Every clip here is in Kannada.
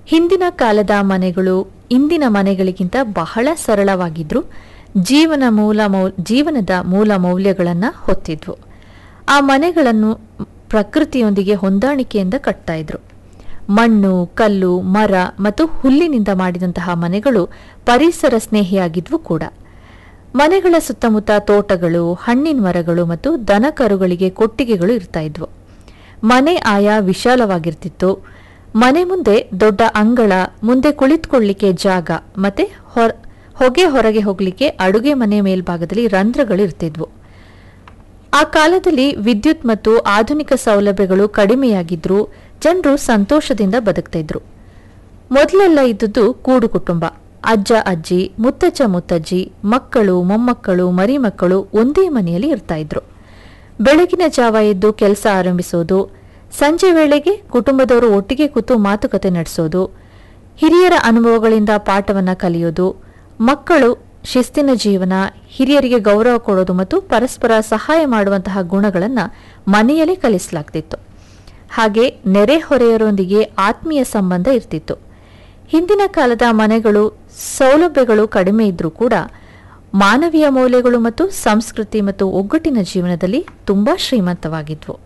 ಹಿಂದಿನ ಕಾಲದ ಮನೆಗಳು ಇಂದಿನ ಮನೆಗಳಿಗಿಂತ ಬಹಳ ಸರಳವಾಗಿದ್ರು ಜೀವನ ಮೂಲ ಮೌ ಜೀವನದ ಮೂಲ ಮೌಲ್ಯಗಳನ್ನು ಹೊತ್ತಿದ್ವು ಆ ಮನೆಗಳನ್ನು ಪ್ರಕೃತಿಯೊಂದಿಗೆ ಹೊಂದಾಣಿಕೆಯಿಂದ ಕಟ್ತಾ ಇದ್ರು ಮಣ್ಣು ಕಲ್ಲು ಮರ ಮತ್ತು ಹುಲ್ಲಿನಿಂದ ಮಾಡಿದಂತಹ ಮನೆಗಳು ಪರಿಸರ ಸ್ನೇಹಿಯಾಗಿದ್ವು ಕೂಡ ಮನೆಗಳ ಸುತ್ತಮುತ್ತ ತೋಟಗಳು ಹಣ್ಣಿನ ಮರಗಳು ಮತ್ತು ದನಕರುಗಳಿಗೆ ಕೊಟ್ಟಿಗೆಗಳು ಇರ್ತಾ ಇದ್ವು ಮನೆ ಆಯ ವಿಶಾಲವಾಗಿರ್ತಿತ್ತು ಮನೆ ಮುಂದೆ ದೊಡ್ಡ ಅಂಗಳ ಮುಂದೆ ಕುಳಿತುಕೊಳ್ಳಿಕ್ಕೆ ಜಾಗ ಮತ್ತೆ ಹೊರ ಹೊಗೆ ಹೊರಗೆ ಹೋಗ್ಲಿಕ್ಕೆ ಅಡುಗೆ ಮನೆ ಮೇಲ್ಭಾಗದಲ್ಲಿ ರಂಧ್ರಗಳು ಇರ್ತಿದ್ವು ಆ ಕಾಲದಲ್ಲಿ ವಿದ್ಯುತ್ ಮತ್ತು ಆಧುನಿಕ ಸೌಲಭ್ಯಗಳು ಕಡಿಮೆಯಾಗಿದ್ರು ಜನರು ಸಂತೋಷದಿಂದ ಬದುಕ್ತಾ ಇದ್ರು ಮೊದಲೆಲ್ಲ ಇದ್ದದ್ದು ಕೂಡು ಕುಟುಂಬ ಅಜ್ಜ ಅಜ್ಜಿ ಮುತ್ತಜ್ಜ ಮುತ್ತಜ್ಜಿ ಮಕ್ಕಳು ಮೊಮ್ಮಕ್ಕಳು ಮರಿಮಕ್ಕಳು ಒಂದೇ ಮನೆಯಲ್ಲಿ ಇರ್ತಾ ಇದ್ರು ಬೆಳಗಿನ ಜಾವ ಎದ್ದು ಕೆಲಸ ಆರಂಭಿಸೋದು ಸಂಜೆ ವೇಳೆಗೆ ಕುಟುಂಬದವರು ಒಟ್ಟಿಗೆ ಕೂತು ಮಾತುಕತೆ ನಡೆಸೋದು ಹಿರಿಯರ ಅನುಭವಗಳಿಂದ ಪಾಠವನ್ನ ಕಲಿಯೋದು ಮಕ್ಕಳು ಶಿಸ್ತಿನ ಜೀವನ ಹಿರಿಯರಿಗೆ ಗೌರವ ಕೊಡೋದು ಮತ್ತು ಪರಸ್ಪರ ಸಹಾಯ ಮಾಡುವಂತಹ ಗುಣಗಳನ್ನು ಮನೆಯಲ್ಲೇ ಕಲಿಸಲಾಗ್ತಿತ್ತು ಹಾಗೆ ನೆರೆಹೊರೆಯರೊಂದಿಗೆ ಆತ್ಮೀಯ ಸಂಬಂಧ ಇರ್ತಿತ್ತು ಹಿಂದಿನ ಕಾಲದ ಮನೆಗಳು ಸೌಲಭ್ಯಗಳು ಕಡಿಮೆ ಇದ್ರೂ ಕೂಡ ಮಾನವೀಯ ಮೌಲ್ಯಗಳು ಮತ್ತು ಸಂಸ್ಕೃತಿ ಮತ್ತು ಒಗ್ಗಟ್ಟಿನ ಜೀವನದಲ್ಲಿ ತುಂಬಾ ಶ್ರೀಮಂತವಾಗಿದ್ವು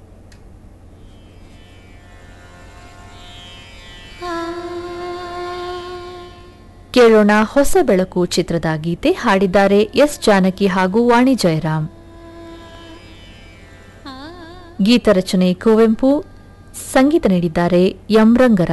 ಕೇಳೋಣ ಹೊಸ ಬೆಳಕು ಚಿತ್ರದ ಗೀತೆ ಹಾಡಿದ್ದಾರೆ ಎಸ್ ಜಾನಕಿ ಹಾಗೂ ವಾಣಿ ಜಯರಾಮ್ ಗೀತ ರಚನೆ ಕುವೆಂಪು ಸಂಗೀತ ನೀಡಿದ್ದಾರೆ ಎಂ ರಂಗರಾವ್